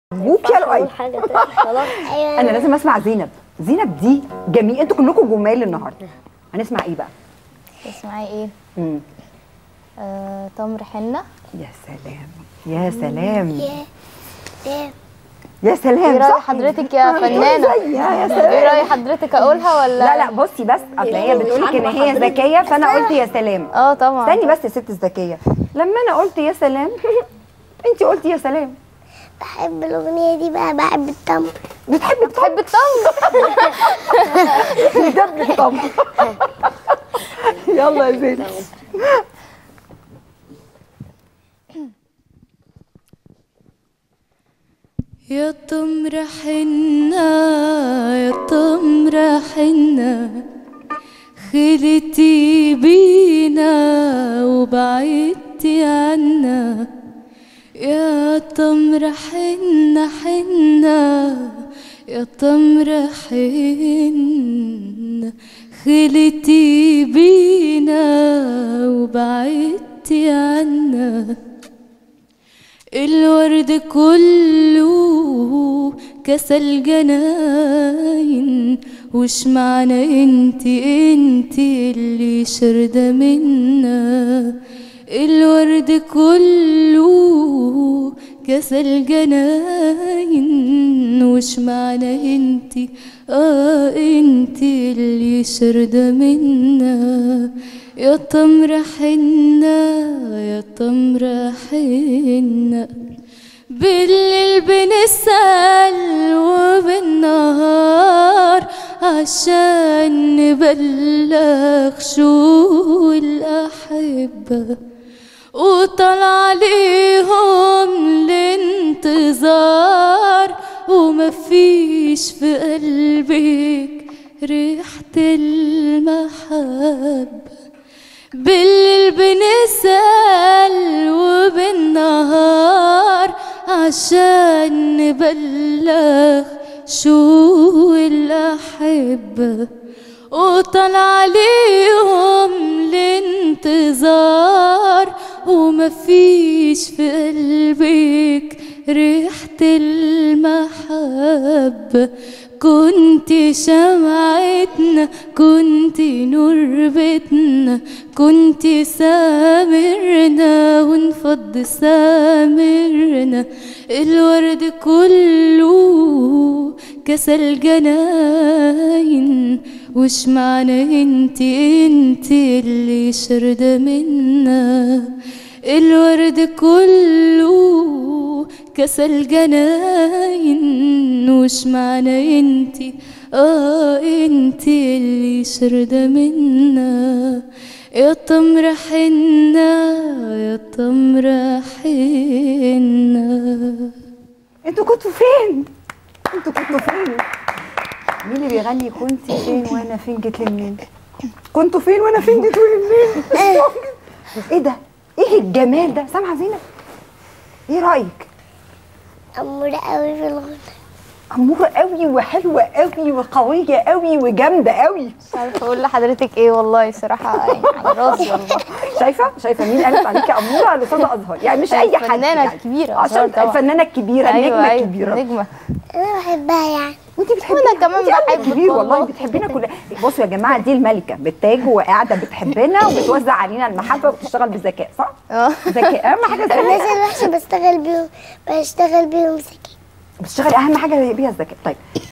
ابوك يا لؤي حاجه تانية خلاص ايوه انا لازم اسمع زينب زينب دي جميل انتوا كلكم جمال النهارده هنسمع ايه بقى تسمعي ايه مم. آه، تمر حنه يا سلام يا سلام يا يا يا سلام ايه راي صح حضرتك يا فنانه زيها يا ايه سلام راي حضرتك اقولها ولا لا لا بصي بس اصل هي بتقولك ان هي ذكيه فانا قلت يا سلام اه طبعا استني بس يا ست الذكيه لما انا قلت يا سلام انت قلتي يا سلام بحب الاغنيه دي بقى بحب التمر بتحبي بتحب التمر بجد الطمر يلا يا زينب يا تمر حنة يا تمر حنة خلتي بينا وبعدتي عنا يا تمر حنة حنة يا تمر حنة خلتي بينا وبعدتي عنا الورد كله كسل جناين وش معنى انت انت اللي شردة منا الورد كله كسل جناين وش معنى انت اه انت اللي شردة منا يا تمر حنة يا تمر حنة بالليل بنسأل وبالنهار عشان نبلغ شو الأحبة وطلع عليهم الانتظار ومفيش في قلبك ريحة المحبة بالليل بنسأل وبالنهار عشان نبلغ شو الأحبة وطلع عليهم الانتظار ومفيش في قلبك ريحة المحبة كنت شمعتنا كنت نور بيتنا كنت سامرنا ونفض سامرنا الورد كله كسل جناين وش معنى انت انت اللي شردة منا الورد كله كسل جناين وش معنى انتي اه انتي اللي شردة منا يا تمر حنة يا تمر حنة انتوا كنتوا فين انتوا كنتوا فين مين اللي بيغني كنت فين وانا فين جيت لي منين كنتوا فين وانا فين جيتوا لي منين ايه ده ايه الجمال ده سامعه زينب ايه رايك امور قوي في الغنى اموره قوي وحلوه قوي وقويه قوي وجامده قوي مش عارفه اقول لحضرتك ايه والله صراحه يعني على راسي والله شايفه شايفه مين قالت عليكي اموره الاستاذه ازهر يعني مش اي حد الفنانة يعني. الكبيرة عشان أزهر طبعا. الفنانه الكبيره النجمه الكبيره نجمه انا بحبها يعني وانت بتحبينا وأنا كمان انت قلبك بحبك كبير والله والله. بتحبينا كلنا بصوا يا جماعه دي الملكه بالتاج وقاعده بتحبنا وبتوزع علينا المحبه وبتشتغل بذكاء صح؟ اه ذكاء اهم حاجه الناس الذكاء الوحشه بشتغل بيهم بشتغل بيهم سكين بتشتغلي اهم حاجه بيها الذكاء طيب